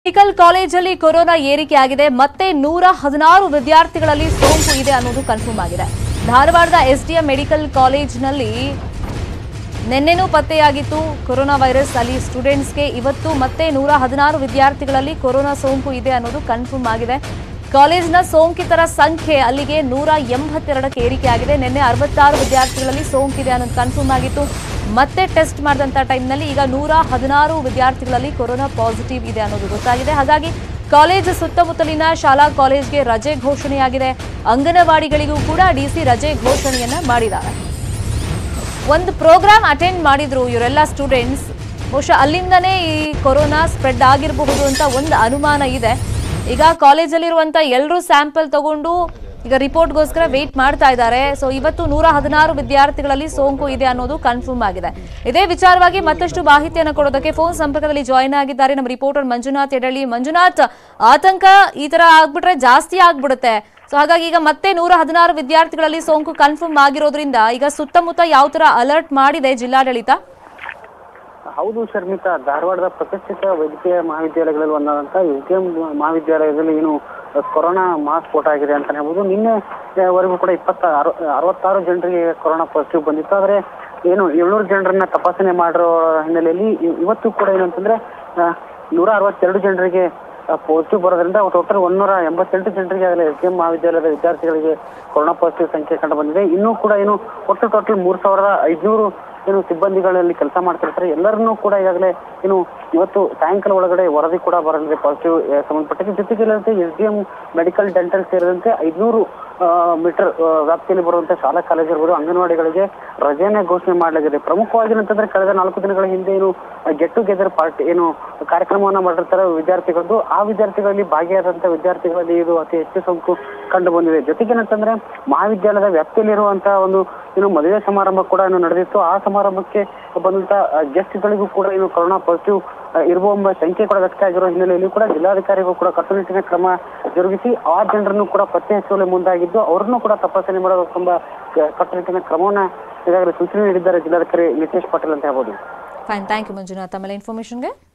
medical ಕಾಲೇಜಲ್ಲಿ corona ಏರಿಕೆ ಆಗಿದೆ ಮತ್ತೆ ನೂರ ಹದಿನಾರು ವಿದ್ಯಾರ್ಥಿಗಳಲ್ಲಿ ಸೋಂಕು ಇದೆ ಅನ್ನೋದು ಕನ್ಫರ್ಮ್ ಆಗಿದೆ ಧಾರವಾಡದ ಎಸ್ಡಿಎಂ ಮೆಡಿಕಲ್ ಕಾಲೇಜ್ನಲ್ಲಿ ನಿನ್ನೆನೂ ಪತ್ತೆಯಾಗಿತ್ತು ಕೊರೋನಾ ವೈರಸ್ ಅಲ್ಲಿ ಸ್ಟೂಡೆಂಟ್ಸ್ಗೆ ಇವತ್ತು ಮತ್ತೆ ನೂರ ಹದಿನಾರು ವಿದ್ಯಾರ್ಥಿಗಳಲ್ಲಿ ಕೊರೋನಾ ಸೋಂಕು ಇದೆ ಅನ್ನೋದು ಕನ್ಫರ್ಮ್ ಆಗಿದೆ ಕಾಲೇಜ್ನ ಸೋಂಕಿತರ ಸಂಖ್ಯೆ ಅಲ್ಲಿಗೆ ನೂರ ಎಂಬತ್ತೆರಡಕ್ಕೆ ಏರಿಕೆ ಆಗಿದೆ ನಿನ್ನೆ ಅರವತ್ತಾರು ವಿದ್ಯಾರ್ಥಿಗಳಲ್ಲಿ ಸೋಂಕಿದೆ ಅನ್ನೋದು ಕನ್ಫರ್ಮ್ ಆಗಿತ್ತು ಮತ್ತೆ ಟೆಸ್ಟ್ ಮಾಡಿದಂಥ ಟೈಮ್ನಲ್ಲಿ ಈಗ ನೂರ ಹದಿನಾರು ವಿದ್ಯಾರ್ಥಿಗಳಲ್ಲಿ ಕೊರೋನಾ ಪಾಸಿಟಿವ್ ಇದೆ ಅನ್ನೋದು ಗೊತ್ತಾಗಿದೆ ಹಾಗಾಗಿ ಕಾಲೇಜ್ ಸುತ್ತಮುತ್ತಲಿನ ಶಾಲಾ ಕಾಲೇಜ್ಗೆ ರಜೆ ಘೋಷಣೆಯಾಗಿದೆ ಅಂಗನವಾಡಿಗಳಿಗೂ ಕೂಡ ಡಿಸಿ ರಜೆ ಘೋಷಣೆಯನ್ನ ಮಾಡಿದ್ದಾರೆ ಒಂದು ಪ್ರೋಗ್ರಾಮ್ ಅಟೆಂಡ್ ಮಾಡಿದ್ರು ಇವರೆಲ್ಲ ಸ್ಟೂಡೆಂಟ್ಸ್ ಬಹುಶಃ ಅಲ್ಲಿಂದನೇ ಈ ಕೊರೋನಾ ಸ್ಪ್ರೆಡ್ ಆಗಿರಬಹುದು ಅಂತ ಒಂದು ಅನುಮಾನ ಇದೆ ಈಗ ಕಾಲೇಜಲ್ಲಿರುವಂಥ ಎಲ್ಲರೂ ಸ್ಯಾಂಪಲ್ ತಗೊಂಡು ಈಗ ರಿಪೋರ್ಟ್ಗೋಸ್ಕರ ವೇಟ್ ಮಾಡ್ತಾ ಇದ್ದಾರೆ ಸೊ ಇವತ್ತು ನೂರ ಹದಿನಾರು ವಿದ್ಯಾರ್ಥಿಗಳಲ್ಲಿ ಸೋಂಕು ಇದೆ ಅನ್ನೋದು ಕನ್ಫರ್ಮ್ ಆಗಿದೆ ಇದೇ ವಿಚಾರವಾಗಿ ಮತ್ತಷ್ಟು ಮಾಹಿತಿಯನ್ನು ಕೊಡೋದಕ್ಕೆ ಫೋನ್ ಸಂಪರ್ಕದಲ್ಲಿ ಜಾಯಿನ್ ಆಗಿದ್ದಾರೆ ನಮ್ಮ ರಿಪೋರ್ಟರ್ ಮಂಜುನಾಥ್ ಎಡಳ್ಳಿ ಮಂಜುನಾಥ್ ಆತಂಕ ಈ ತರ ಆಗ್ಬಿಟ್ರೆ ಜಾಸ್ತಿ ಆಗ್ಬಿಡುತ್ತೆ ಸೊ ಹಾಗಾಗಿ ಈಗ ಮತ್ತೆ ನೂರ ಹದಿನಾರು ವಿದ್ಯಾರ್ಥಿಗಳಲ್ಲಿ ಸೋಂಕು ಕನ್ಫರ್ಮ್ ಆಗಿರೋದ್ರಿಂದ ಈಗ ಸುತ್ತಮುತ್ತ ಯಾವ ತರ ಅಲರ್ಟ್ ಮಾಡಿದೆ ಜಿಲ್ಲಾಡಳಿತ ಹೌದು ಶರ್ಮಿತಾ ಧಾರವಾಡದ ಪ್ರತಿಷ್ಠಿತ ವೈದ್ಯಕೀಯ ಮಹಾವಿದ್ಯಾಲಯಗಳಲ್ಲಿ ಒಂದಾದಂಥ ಎಸ್ ಡಿ ಎಂ ಮಹಾವಿದ್ಯಾಲಯದಲ್ಲಿ ಏನು ಕೊರೋನಾ ಮಾಸ್ ಸ್ಫೋಟ ಆಗಿದೆ ಅಂತ ಹೇಳ್ಬೋದು ನಿನ್ನೆ ಆ, ವರೆಗೂ ಕೂಡ ಇಪ್ಪತ್ತ ಅರ- ಅರವತ್ತಾರು ಜನರಿಗೆ ಕೊರೋನಾ ಪಾಸಿಟಿವ್ ಬಂದಿತ್ತು ಆದರೆ ಏನು ಏಳ್ನೂರು ಜನರನ್ನ ತಪಾಸಣೆ ಮಾಡಿರೋ ಹಿನ್ನೆಲೆಯಲ್ಲಿ ಇ- ಇವತ್ತು ಕೂಡ ಏನಂತಂದ್ರೆ ಆ, ನೂರ ಅರವತ್ತೆರಡು ಜನರಿಗೆ ಪಾಸಿಟಿವ್ ಬರೋದ್ರಿಂದ ಟೋಟಲ್ ಒಂದೂರ ಎಂಬತ್ತೆಂಟು ಜನರಿಗೆ ಆಗಲೇ ಎಸ್ ಡಿ ಎಂ ಮಹಾವಿದ್ಯಾಲಯದ ವಿದ್ಯಾರ್ಥಿಗಳಿಗೆ ಕೊರೋನಾ ಪಾಸಿಟಿವ್ ಸಂಖ್ಯೆ ಕಂಡು ಬಂದಿದೆ ಇನ್ನೂ ಕೂಡ ಏನು ಒಟ್ಟು ಟೋಟಲ್ ಮೂರು ಸಾವಿರದ ಐದುನೂರು ಏನು ಸಿಬ್ಬಂದಿಗಳಲ್ಲಿ ಕೆಲಸ ಮಾಡ್ತಿರ್ತಾರೆ ಎಲ್ಲರನ್ನೂ ಕೂಡ ಈಗಾಗಲೇ ಏನು ಇವತ್ತು ಸಾಯಂಕಾಲ ಒಳಗಡೆ ವರದಿ ಕೂಡ ಬರಲಿದೆ ಪಾಸಿಟಿವ್ ಸಂಬಂಧಪಟ್ಟಿದೆ ಜೊತೆಗೆ S D M medical dental ಸೇರಿದಂತೆ ಐದುನೂರು ಮೀಟರ್ ವ್ಯಾಪ್ತಿಯಲ್ಲಿ ಬರುವಂತಹ ಶಾಲಾ ಕಾಲೇಜು ಇರ್ಬೋದು ಅಂಗನವಾಡಿಗಳಿಗೆ ರಜೆಯನ್ನ ಘೋಷಣೆ ಮಾಡಲಾಗಿದೆ ಪ್ರಮುಖವಾಗಿ ಏನಂತಂದ್ರೆ ಕಳೆದ ನಾಲ್ಕು ದಿನಗಳ ಹಿಂದೆ ಏನು ಗೆಟ್ ಟುಗೆದರ್ ಪಾರ್ಟಿ ಏನು ಕಾರ್ಯಕ್ರಮವನ್ನ ಮಾಡಿರ್ತಾರೆ ವಿದ್ಯಾರ್ಥಿಗಳದ್ದು ಆ ವಿದ್ಯಾರ್ಥಿಗಳಲ್ಲಿ ಭಾಗಿಯಾದಂತ ವಿದ್ಯಾರ್ಥಿಗಳಲ್ಲಿ ಇದು ಅತಿ ಹೆಚ್ಚು ಸೋಂಕು ಕಂಡು ಬಂದಿದೆ ಜೊತೆಗೆ ಏನಂತಂದ್ರೆ ಮಹಾವಿದ್ಯಾಲಯದ ವ್ಯಾಪ್ತಿಯಲ್ಲಿರುವಂತಹ ಒಂದು ಏನು ಮದುವೆ ಸಮಾರಂಭ ಕೂಡ ಏನು ನಡೆದಿತ್ತು ಆ ಸಮಾರಂಭಕ್ಕೆ ಬಂದಂತ ಗೆಸ್ಟ್ಗಳಿಗೂ ಕೂಡ ಏನು ಕೊರೋನಾ ಪಾಸಿಟಿವ್ ಇರುವ ಎಂಬ ಶಂಕೆ ಕೂಡ ವ್ಯಕ್ತ ಆಗಿರೋ ಹಿನ್ನೆಲೆಯಲ್ಲಿ ಕೂಡ ಜಿಲ್ಲಾಧಿಕಾರಿಗಳು ಕೂಡ ಕಟ್ಟುನಿಟ್ಟಿನ ಕ್ರಮ ಜರುಗಿಸಿ ಆ ಜನರನ್ನು ಕೂಡ ಪತ್ತೆ ಹಚ್ಚುವಲ್ಲಿ ಮುಂದಾಗಿದ್ದು ಅವರನ್ನು ಕೂಡ ತಪಾಸಣೆ ಮಾಡಬೇಕೆಂಬ ಕಟ್ಟುನಿಟ್ಟಿನ ಕ್ರಮವನ್ನ ಈಗಾಗಲೇ ಸೂಚನೆ ನೀಡಿದ್ದಾರೆ ಜಿಲ್ಲಾಧಿಕಾರಿ ನಿತೇಶ್ ಪಾಟೀಲ್ ಅಂತ ಹೇಳ್ಬೋದು ಫೈನ್ ಥ್ಯಾಂಕ್ ಯು ಮಂಜುನಾಥ್ ಆಮೇಲೆ ಇನ್ಫಾರ್ಮೇಷನ್ಗೆ